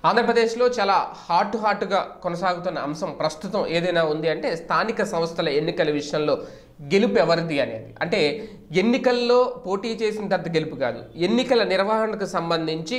ఆంధ్రప్రదేశ్లో చాలా హాట్ హాట్గా కొనసాగుతున్న అంశం ప్రస్తుతం ఏదైనా ఉంది అంటే స్థానిక సంస్థల ఎన్నికల విషయంలో గెలుపు ఎవరిది అనేది అంటే ఎన్నికల్లో పోటీ చేసిన తర్వాత గెలుపు కాదు ఎన్నికల నిర్వహణకు సంబంధించి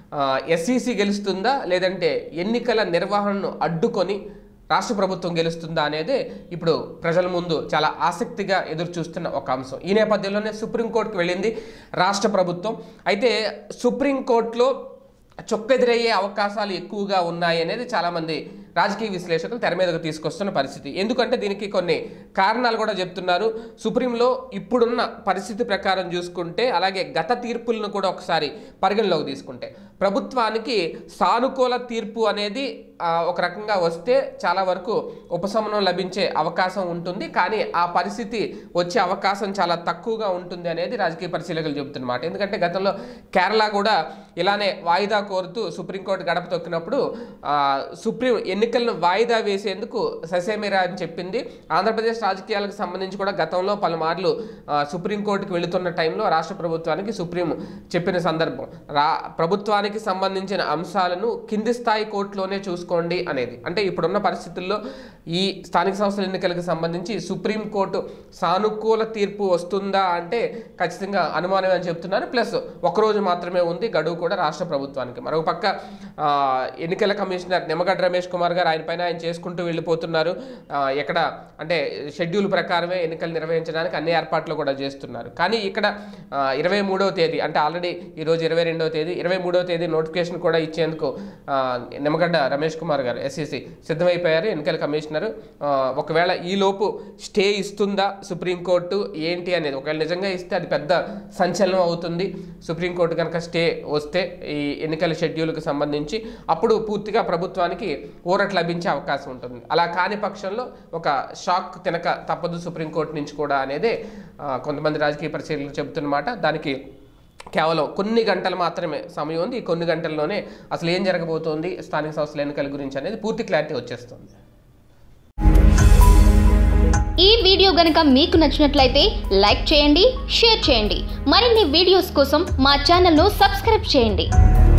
ఎస్ఈసి గెలుస్తుందా లేదంటే ఎన్నికల నిర్వహణను అడ్డుకొని రాష్ట్ర ప్రభుత్వం గెలుస్తుందా అనేది ఇప్పుడు ప్రజల ముందు చాలా ఆసక్తిగా ఎదురు చూస్తున్న ఒక అంశం ఈ నేపథ్యంలోనే సుప్రీంకోర్టుకు వెళ్ళింది రాష్ట్ర ప్రభుత్వం అయితే సుప్రీంకోర్టులో చొక్కెదురయ్యే అవకాశాలు ఎక్కువగా ఉన్నాయి అనేది చాలామంది రాజకీయ విశ్లేషకులు తెర మీదకు తీసుకొస్తున్న పరిస్థితి ఎందుకంటే దీనికి కొన్ని కారణాలు కూడా చెప్తున్నారు సుప్రీంలో ఇప్పుడున్న పరిస్థితి ప్రకారం చూసుకుంటే అలాగే గత తీర్పులను కూడా ఒకసారి పరిగణలోకి తీసుకుంటే ప్రభుత్వానికి సానుకూల తీర్పు అనేది ఆ, ఒక రకంగా వస్తే చాలా వరకు ఉపశమనం లభించే అవకాశం ఉంటుంది కానీ ఆ పరిస్థితి వచ్చే అవకాశం చాలా తక్కువగా ఉంటుంది అనేది రాజకీయ పరిశీలకులు చెబుతున్నమాట ఎందుకంటే గతంలో కేరళ కూడా ఇలానే వాయిదా కోరుతూ సుప్రీంకోర్టు గడప తొక్కినప్పుడు ఆ, సుప్రీం ఎన్నికలను వాయిదా వేసేందుకు ససేమిరా అని చెప్పింది ఆంధ్రప్రదేశ్ రాజకీయాలకు సంబంధించి కూడా గతంలో పలుమార్లు ఆ, సుప్రీంకోర్టుకు వెళుతున్న టైంలో రాష్ట్ర ప్రభుత్వానికి సుప్రీం చెప్పిన సందర్భం రా ప్రభుత్వానికి సంబంధించిన అంశాలను కింది స్థాయి కోర్టులోనే చూసుకోండి అనేది అంటే ఇప్పుడున్న పరిస్థితుల్లో ఈ స్థానిక సంస్థల ఎన్నికలకు సంబంధించి సుప్రీంకోర్టు సానుకూల తీర్పు వస్తుందా అంటే ఖచ్చితంగా అనుమానమే అని చెప్తున్నారు ప్లస్ ఒకరోజు మాత్రమే ఉంది గడువు కూడా రాష్ట్ర ప్రభుత్వానికి మరొక పక్క ఆ, ఎన్నికల కమిషనర్ నిమ్మగడ్డ రమేష్ కుమార్ గారు ఆయన పైన ఆయన చేసుకుంటూ వెళ్ళిపోతున్నారు ఆ, ఎక్కడ అంటే షెడ్యూల్ ప్రకారమే ఎన్నికలు నిర్వహించడానికి అన్ని ఏర్పాట్లు కూడా చేస్తున్నారు కానీ ఇక్కడ ఇరవై మూడవ తేదీ అంటే ఆల్రెడీ ఈరోజు ఇరవై రెండవ తేదీ ఇరవై మూడవ తేదీ నోటిఫికేషన్ కూడా ఇచ్చేందుకు ఆ, నిమ్మగడ్డ రమేష్ కుమార్ గారు ఎస్సీసీ సిద్ధమైపోయారు ఎన్నికల కమిషనర్ ఆ, ఒకవేళ ఈ లోపు స్టే ఇస్తుందా సుప్రీంకోర్టు ఏంటి అనేది ఒకవేళ నిజంగా ఇస్తే అది పెద్ద సంచలనం అవుతుంది సుప్రీంకోర్టు కనుక స్టే వస్తే ఈ ఎన్నికల షెడ్యూల్కి సంబంధించి అప్పుడు పూర్తిగా ప్రభుత్వానికి ఊరట లభించే అవకాశం ఉంటుంది అలా కాని పక్షంలో ఒక షాక్ తినక తప్పదు సుప్రీంకోర్టు నుంచి కూడా అనేది ఆ, కొంతమంది రాజకీయ పరిశీలకులు చెబుతున్నమాట దానికి కేవలం కొన్ని గంటలు మాత్రమే సమయం ఉంది ఈ కొన్ని గంటల్లోనే అసలు ఏం జరగబోతోంది స్థానిక సంస్థల ఎన్నికల గురించి అనేది పూర్తి క్లారిటీ వచ్చేస్తుంది ఈ వీడియో గనుక మీకు నచ్చినట్లయితే లైక్ చేయండి షేర్ చేయండి మరిన్ని వీడియోస్ కోసం మా ఛానల్ను సబ్స్క్రైబ్ చేయండి